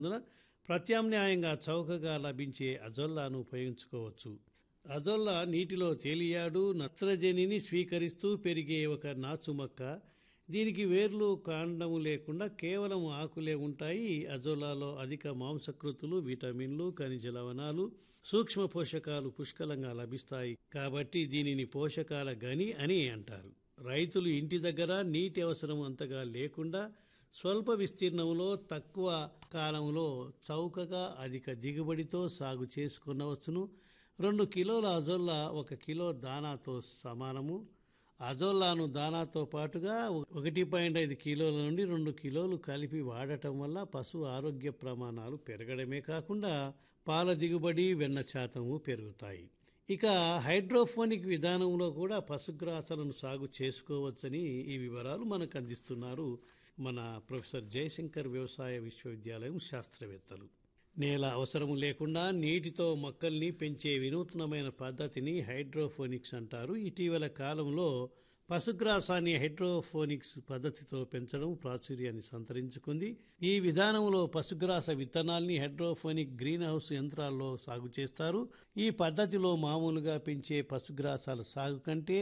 అందున ప్రత్యామ్నాయంగా చౌకగా లభించే అజొల్లాను ఉపయోగించుకోవచ్చు అజొల్లా నీటిలో తేలియాడు నత్రజనిని స్వీకరిస్తూ పెరిగే ఒక నాచు మొక్క దీనికి వేర్లు కాండము లేకుండా కేవలం ఆకులే ఉంటాయి అజోలాలో అధిక మాంసకృతులు విటమిన్లు ఖనిజ లవణాలు సూక్ష్మ పోషకాలు పుష్కలంగా లభిస్తాయి కాబట్టి దీనిని పోషకాల గని అని అంటారు రైతులు ఇంటి దగ్గర నీటి అవసరం అంతగా లేకుండా స్వల్ప విస్తీర్ణంలో తక్కువ కాలంలో చౌకగా అధిక దిగుబడితో సాగు చేసుకునవచ్చును రెండు కిలోల అజొల్లా ఒక కిలో దానాతో సమానము అజోల్లాను దానాతో పాటుగా ఒకటి పాయింట్ ఐదు కిలోల నుండి రెండు కిలోలు కలిపి వాడటం వల్ల పశువు ఆరోగ్య ప్రమాణాలు పెరగడమే కాకుండా పాల దిగుబడి వెన్న శాతము పెరుగుతాయి ఇక హైడ్రోఫోనిక్ విధానంలో కూడా పశుగ్రాసాలను సాగు చేసుకోవచ్చని ఈ వివరాలు మనకు అందిస్తున్నారు మన ప్రొఫెసర్ జయశంకర్ వ్యవసాయ విశ్వవిద్యాలయం శాస్త్రవేత్తలు నేల అవసరం లేకుండా నీటితో మొక్కల్ని పెంచే వినూత్నమైన పద్ధతిని హైడ్రోఫోనిక్స్ అంటారు ఇటీవల కాలంలో పశుగ్రాసాన్ని హైడ్రోఫోనిక్స్ పద్ధతితో పెంచడం ప్రాచుర్యాన్ని సంతరించుకుంది ఈ విధానంలో పశుగ్రాస విత్తనాల్ని హైడ్రోఫోనిక్ గ్రీన్ హౌస్ యంత్రాల్లో సాగు చేస్తారు ఈ పద్ధతిలో మామూలుగా పెంచే పశుగ్రాసాల సాగు కంటే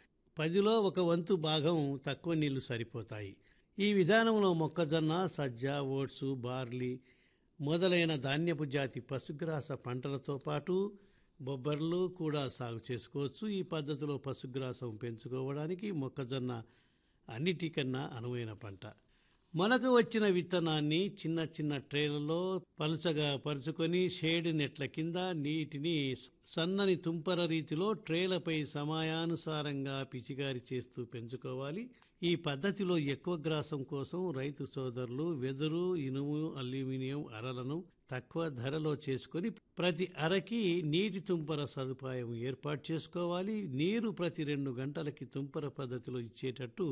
పదిలో ఒక వంతు భాగం తక్కువ నీళ్లు సరిపోతాయి ఈ విధానంలో మొక్కజొన్న సజ్జ ఓట్స్ బార్లీ మొదలైన ధాన్యపు జాతి పశుగ్రాస పంటలతో పాటు బొబ్బర్లు కూడా సాగు చేసుకోవచ్చు ఈ పద్ధతిలో పశుగ్రాసం పెంచుకోవడానికి మొక్కజొన్న అన్నిటికన్నా అనువైన పంట మనకు వచ్చిన విత్తనాన్ని చిన్న చిన్న ట్రేలలో పలుచగా పరుచుకొని షేడ్ నెట్ల కింద నీటిని సన్నని తుంపర రీతిలో ట్రేలపై సమయానుసారంగా పిచికారి చేస్తూ పెంచుకోవాలి ఈ పద్ధతిలో ఎక్కువ గ్రాసం కోసం రైతు సోదరులు వెదురు ఇనుము అల్యూమినియం అరలను తక్కువ ధరలో చేసుకొని ప్రతి అరకి నీటి తుంపర సదుపాయం ఏర్పాటు చేసుకోవాలి నీరు ప్రతి రెండు గంటలకి తుంపర పద్ధతిలో ఇచ్చేటట్టు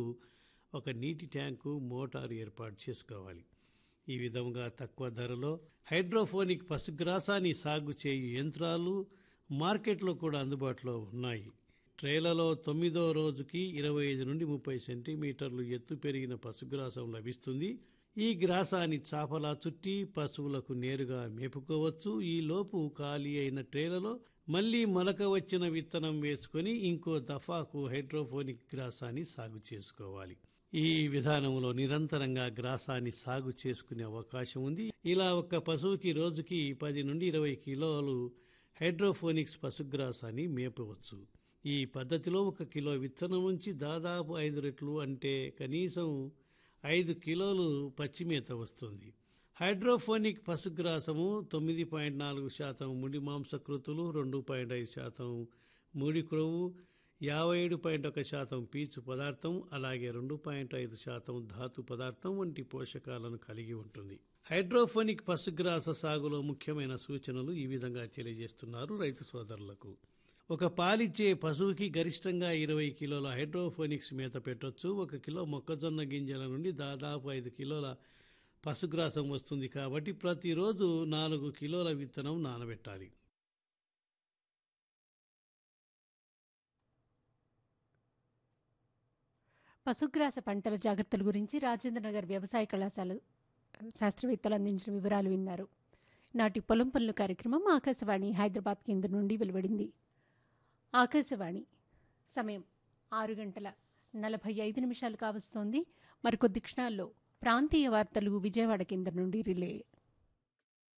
ఒక నీటి ట్యాంకు మోటారు ఏర్పాటు చేసుకోవాలి ఈ విధంగా తక్కువ ధరలో హైడ్రోఫోనిక్ పశుగ్రాసాన్ని సాగు చేయు యంత్రాలు మార్కెట్లో కూడా అందుబాటులో ఉన్నాయి ట్రేలలో తొమ్మిదో రోజుకి ఇరవై ఐదు నుండి ముప్పై సెంటీమీటర్లు ఎత్తు పెరిగిన పశుగ్రాసం లభిస్తుంది ఈ గ్రాసాన్ని చాపలా చుట్టి పశువులకు నేరుగా మేపుకోవచ్చు ఈ లోపు ఖాళీ అయిన ట్రేలలో మళ్లీ మొలక వచ్చిన విత్తనం వేసుకొని ఇంకో దఫాకు హైడ్రోఫోనిక్ గ్రాసాన్ని సాగు చేసుకోవాలి ఈ విధానంలో నిరంతరంగా గ్రాసాన్ని సాగు చేసుకునే అవకాశం ఉంది ఇలా ఒక పశువుకి రోజుకి పది నుండి ఇరవై కిలోలు హైడ్రోఫోనిక్స్ పశుగ్రాసాన్ని మేపవచ్చు ఈ పద్ధతిలో ఒక కిలో విత్తనం నుంచి దాదాపు ఐదు రెట్లు అంటే కనీసం ఐదు కిలోలు పచ్చిమేత వస్తుంది హైడ్రోఫోనిక్ పశుగ్రాసము తొమ్మిది పాయింట్ నాలుగు శాతం ముడి మాంసకృతులు రెండు పాయింట్ ఐదు శాతం ముడి క్రొవ్వు యాభై ఏడు పాయింట్ ఒక శాతం పీచు పదార్థం అలాగే రెండు పాయింట్ ఐదు శాతం ధాతు పదార్థం వంటి పోషకాలను కలిగి ఉంటుంది హైడ్రోఫోనిక్ పశుగ్రాస సాగులో ముఖ్యమైన సూచనలు ఈ విధంగా తెలియజేస్తున్నారు రైతు సోదరులకు ఒక పాలిచ్చే పశువుకి గరిష్టంగా ఇరవై కిలోల హైడ్రోఫోనిక్స్ మేత పెట్టొచ్చు ఒక కిలో మొక్కజొన్న గింజల నుండి దాదాపు ఐదు కిలోల పశుగ్రాసం వస్తుంది కాబట్టి ప్రతిరోజు నాలుగు కిలోల విత్తనం నానబెట్టాలి పశుగ్రాస పంటల జాగ్రత్తల గురించి రాజేంద్రనగర్ వ్యవసాయ కళాశాల శాస్త్రవేత్తలు అందించిన వివరాలు విన్నారు నాటి పొలం పనులు కార్యక్రమం ఆకాశవాణి హైదరాబాద్ కేంద్రం నుండి వెలువడింది ఆకాశవాణి సమయం ఆరు గంటల నలభై ఐదు నిమిషాలు కావస్తోంది మరికొద్ది క్షణాల్లో ప్రాంతీయ వార్తలు విజయవాడ కేంద్రం నుండి రిలే